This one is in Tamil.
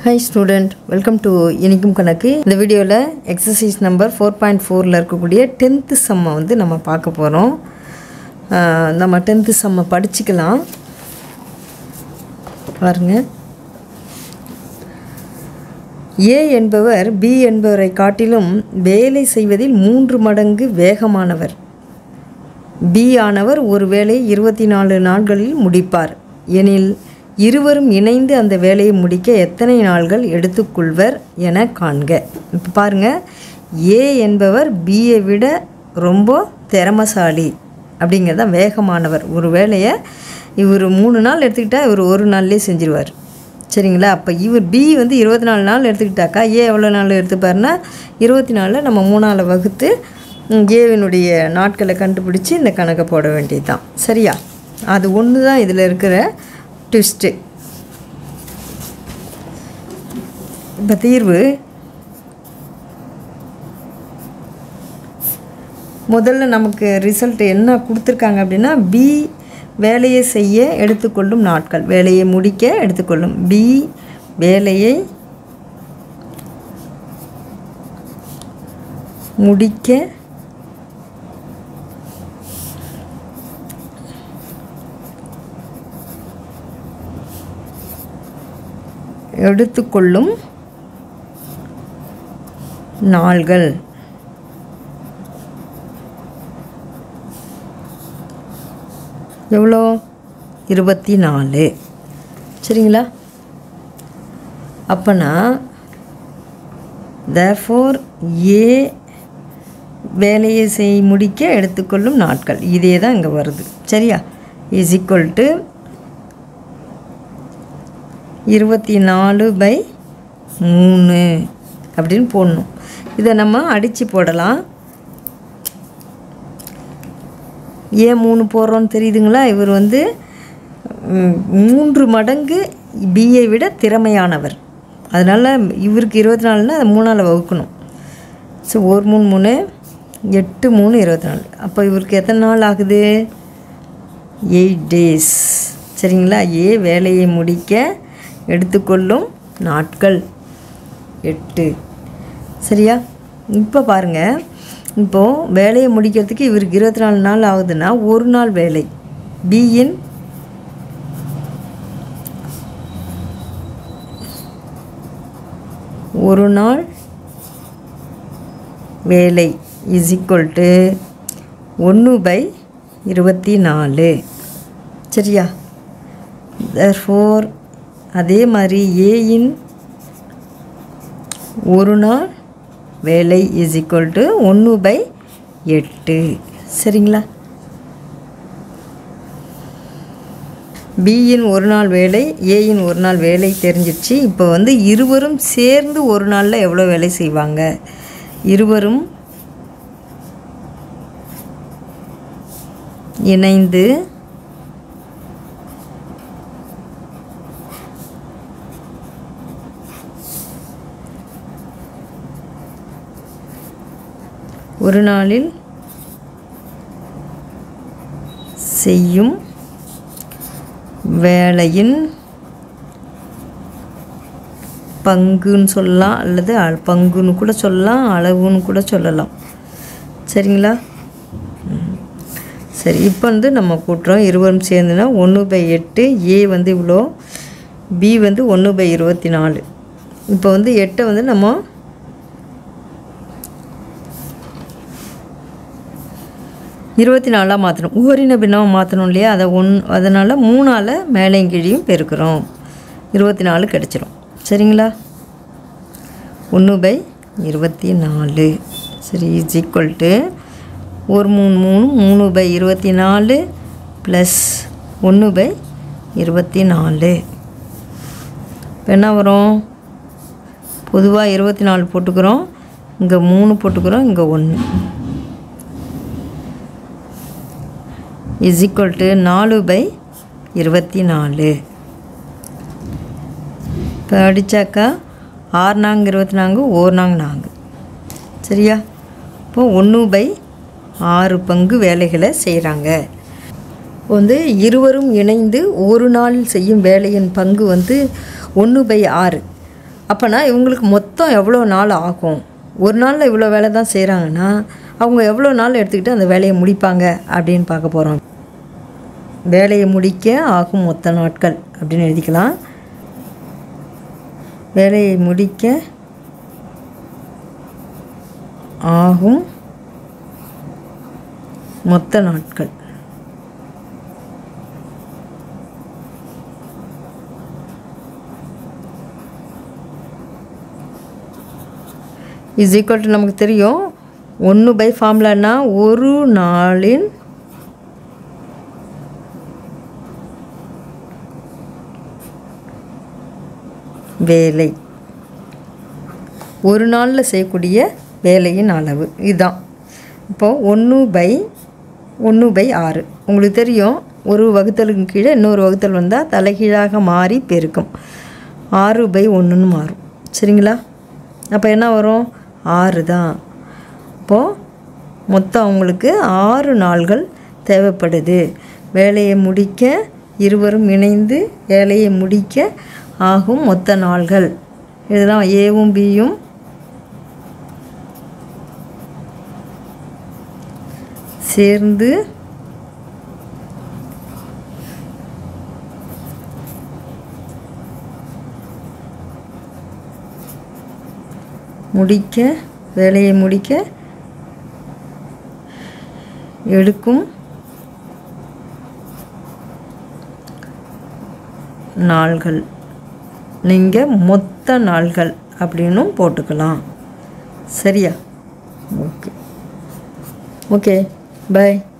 ஹாய் ஸ்டூடெண்ட் வெல்கம் டு இனிக்கும் கணக்கு இந்த வீடியோவில் எக்ஸசைஸ் நம்பர் ஃபோர் பாயிண்ட் ஃபோரில் இருக்கக்கூடிய டென்த்து சம்மை வந்து நம்ம பார்க்க போகிறோம் நம்ம டென்த்து சம்மை படிச்சுக்கலாம் பாருங்க ஏ என்பவர் பி என்பவரை காட்டிலும் வேலை செய்வதில் மூன்று மடங்கு வேகமானவர் பி ஆனவர் ஒரு வேலையை இருபத்தி நாலு நாட்களில் முடிப்பார் எனில் இருவரும் இணைந்து அந்த வேலையை முடிக்க எத்தனை நாள்கள் எடுத்துக்கொள்வர் என காண்க இப்போ பாருங்கள் ஏ என்பவர் பியை விட ரொம்ப திறமசாலி அப்படிங்கிறத வேகமானவர் ஒரு வேலையை இவர் மூணு நாள் எடுத்துக்கிட்டால் இவர் ஒரு நாள்லேயே செஞ்சிருவார் சரிங்களா அப்போ இவர் பி வந்து இருபத்தி நாலு நாள் எடுத்துக்கிட்டாக்கா ஏ எவ்வளோ நாள் எடுத்துப்பாருன்னா இருபத்தி நாலில் நம்ம மூணால் வகுத்து ம், ஏவினுடைய நாட்களை கண்டுபிடிச்சி இந்த கணக்கை போட வேண்டியது தான் சரியா அது ஒன்று தான் இதில் இருக்கிற ட்விஸ்ட்டு இப்போ தீர்வு முதல்ல நமக்கு ரிசல்ட் என்ன கொடுத்துருக்காங்க அப்படின்னா பி வேலையை செய்ய எடுத்துக்கொள்ளும் நாட்கள் வேலையை முடிக்க எடுத்துக்கொள்ளும் பி வேலையை முடிக்க எடுத்துக்கொள்ளும் நாள்கள் எவ்வளோ இருபத்தி நாலு சரிங்களா அப்போனா therefore ஏ வேலையை செய் முடிக்க எடுத்துக்கொள்ளும் நாட்கள் இதே தான் இங்கே வருது சரியா இஸ் ஈக்குவல் டு இருபத்தி நாலு பை மூணு அப்படின்னு போடணும் இதை நம்ம அடித்து போடலாம் ஏன் மூணு போடுறோன்னு தெரியுதுங்களா இவர் வந்து ம், மூன்று மடங்கு பிஏ விட திறமையானவர் அதனால் இவருக்கு இருபத்தி நாலுனா அதை மூணால் வகுக்கணும் ஸோ ஒரு மூணு மூணு எட்டு மூணு இருபத்தி நாலு அப்போ இவருக்கு எத்தனை நாள் ஆகுது எயிட் டேஸ் சரிங்களா ஏ வேலையை முடிக்க எடுத்துக்கொள்ளும் நாட்கள் எட்டு சரியா இப்போ பாருங்கள் இப்போது வேலையை முடிக்கிறதுக்கு இவருக்கு இருபத்தி நாலு நாள் ஆகுதுன்னா ஒரு நாள் வேலை பியின் ஒரு நாள் வேலை இஸ் ஈக்குவல் டு ஒன்று பை இருபத்தி நாலு சரியா தர்ஃபோர் அதே மாதிரி ஏயின் ஒரு நாள் வேலை இஸ் ஈக்குவல் டு ஒன்று பை எட்டு சரிங்களா பியின் ஒரு நாள் வேலை ஏயின் ஒரு நாள் வேலை தெரிஞ்சிடுச்சு இப்போ வந்து இருவரும் சேர்ந்து ஒரு நாளில் எவ்வளோ வேலை செய்வாங்க இருவரும் இணைந்து ஒரு நாளில் செய்யும் வேலையின் பங்குன்னு சொல்லலாம் அல்லது அ- பங்குன்னு கூட சொல்லலாம் அளவுன்னு கூட சொல்லலாம் சரிங்களா ம். சரி இப்போ வந்து நம்ம கூட்டுறோம் இருவரும் சேர்ந்துனா ஒன்று பை எட்டு ஏ வந்து இவ்வளோ பி வந்து ஒன்று பை இருபத்தி நாலு இப்போ வந்து எட்டை வந்து நம்ம இருபத்தி நாலாக மாற்றணும் ஓரின பின்னமாக மாற்றணும் இல்லையா அதை ஒன் அதனால் மூணால் மேலையும் கீழையும் பெருக்கிறோம் இருபத்தி நாலு கிடச்சிரும் சரிங்களா ஒன்று பை இருபத்தி நாலு சரி இஸ் ஈக்குவல் டு ஒரு மூணு மூணு மூணு பை இருபத்தி நாலு ப்ளஸ் ஒன்று பை இருபத்தி நாலு இப்போ என்ன வரும் பொதுவாக இருபத்தி நாலு போட்டுக்கிறோம் இங்கே மூணு போட்டுக்கிறோம் இங்கே ஒன்று இஸ் ஈக்குவல் டு நாலு பை இருபத்தி நாலு இப்போ அடித்தாக்கா ஆறு நாங்க இருபத்தி நான்கு ஓர் நாங்க நான்கு சரியா இப்போ ஒன்று பை ஆறு பங்கு வேலைகளை செய்கிறாங்க இப்போ வந்து இருவரும் இணைந்து ஒரு நாளில் செய்யும் வேலையின் பங்கு வந்து ஒன்று பை ஆறு அப்போனா இவங்களுக்கு மொத்தம் எவ்வளோ நாள் ஆகும் ஒரு நாளில் இவ்வளோ வேலை தான் செய்கிறாங்கன்னா அவங்க எவ்வளோ நாள் எடுத்துக்கிட்டு அந்த வேலையை முடிப்பாங்க அப்படின்னு பார்க்க போகிறோம் வேலையை முடிக்க ஆகும் மொத்த நாட்கள் அப்படின்னு எழுதிக்கலாம் வேலையை முடிக்க ஆகும் மொத்த நாட்கள் இஸ் ஈக்குவல் டு நமக்கு தெரியும் ஒன்று பை ஃபார்முலானா ஒரு நாளின் வேலை ஒரு நாளில் செய்யக்கூடிய வேலையின் அளவு இதுதான் இப்போது ஒன்று பை ஒன்று பை ஆறு உங்களுக்கு தெரியும் ஒரு வகுத்தலுக்கு கீழே இன்னொரு வகுத்தல் வந்தால் தலைகீழாக மாறி பெருக்கும் ஆறு பை ஒன்றுன்னு மாறும் சரிங்களா அப்போ என்ன வரும் ஆறு தான் இப்போது மொத்தம் அவங்களுக்கு ஆறு நாள்கள் தேவைப்படுது வேலையை முடிக்க இருவரும் இணைந்து வேலையை முடிக்க ஆகும் மொத்த நாள்கள் இதெல்லாம் ஏவும் பியும் சேர்ந்து முடிக்க வேலையை முடிக்க எடுக்கும் நாள்கள் நீங்கள் மொத்த நாள்கள் அப்படின்னும் போட்டுக்கலாம் சரியா ஓகே ஓகே பை